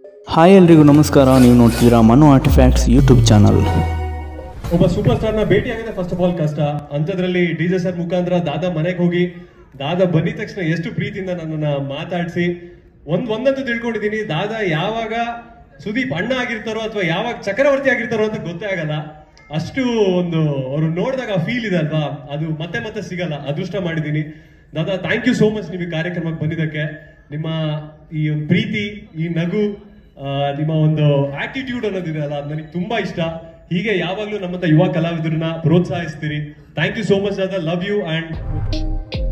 hi ಎಲ್ರಿಗೂ ನಮಸ್ಕಾರ ನೀವು ನೋಡ್ತಿದ್ದೀರಾ ಮನು ಆರ್ಟಿಫ್ಯಾಕ್ಟ್ಸ್ ಯೂಟ್ಯೂಬ್ ಚಾನಲ್ ಒಬ್ಬ ಸೂಪರ್ ಸ್ಟಾರ್ ನ ಭೇಟಿ ಆಗೋದೇ ಫಸ್ಟ್ ಆಫ್ ಆಲ್ ಕಷ್ಟ ಅಂಥದ್ರಲ್ಲಿ ಡಿ ಜೆ ಸರ್ ಮುಖಾಂತರ ದಾದಾ ಮನೆಗೆ ಹೋಗಿ ದಾದಾ ಬಂದಿದ ತಕ್ಷಣ ಎಷ್ಟು ಪ್ರೀತಿಯಿಂದ ನನ್ನನ್ನ ಮಾತಾಡಿಸಿ ಒಂದ್ ಒಂದಂತೂ ತಿಳ್ಕೊಂಡಿದ್ದೀನಿ ದಾದಾ ಯಾವಾಗ ಸುದೀಪ್ ಅಣ್ಣ ಆಗಿರ್ತಾರೋ ಅಥವಾ ಯಾವಾಗ ಚಕ್ರವರ್ತಿ ಆಗಿರ್ತಾರೋ ಅಂತ ಗೊತ್ತೇ ಆಗಲ್ಲ ಅಷ್ಟು ಒಂದು ಅವ್ರು ನೋಡಿದಾಗ ಆ ಫೀಲ್ ಇದೆ ಅಲ್ವಾ ಅದು ಮತ್ತೆ ಮತ್ತೆ ಸಿಗಲ್ಲ ಅದೃಷ್ಟ ಮಾಡಿದ್ದೀನಿ ದಾದಾ ಥ್ಯಾಂಕ್ ಯು ಸೋ ಮಚ್ ನೀವು ಈ ಕಾರ್ಯಕ್ರಮಕ್ಕೆ ಬಂದಿದ್ದಕ್ಕೆ ನಿಮ್ಮ ಈ ಒಂದು ಪ್ರೀತಿ ಈ ನಗು ಆ, ನಿಮ್ಮ ಒಂದು ಆಟಿಟ್ಯೂಡ್ ಅನ್ನೋದಿದೆ ಅಲ್ಲ ಅದು ನನಗೆ ತುಂಬಾ ಇಷ್ಟ ಹೀಗೆ ಯಾವಾಗಲೂ ನಮ್ಮಂತ ಯುವ ಕಲಾವಿದರನ್ನ ಪ್ರೋತ್ಸಾಹಿಸ್ತೀರಿ ಥ್ಯಾಂಕ್ ಯು ಸೋ ಮಚ್ ದಾದಾ ಲವ್ ಯು ಅಂಡ್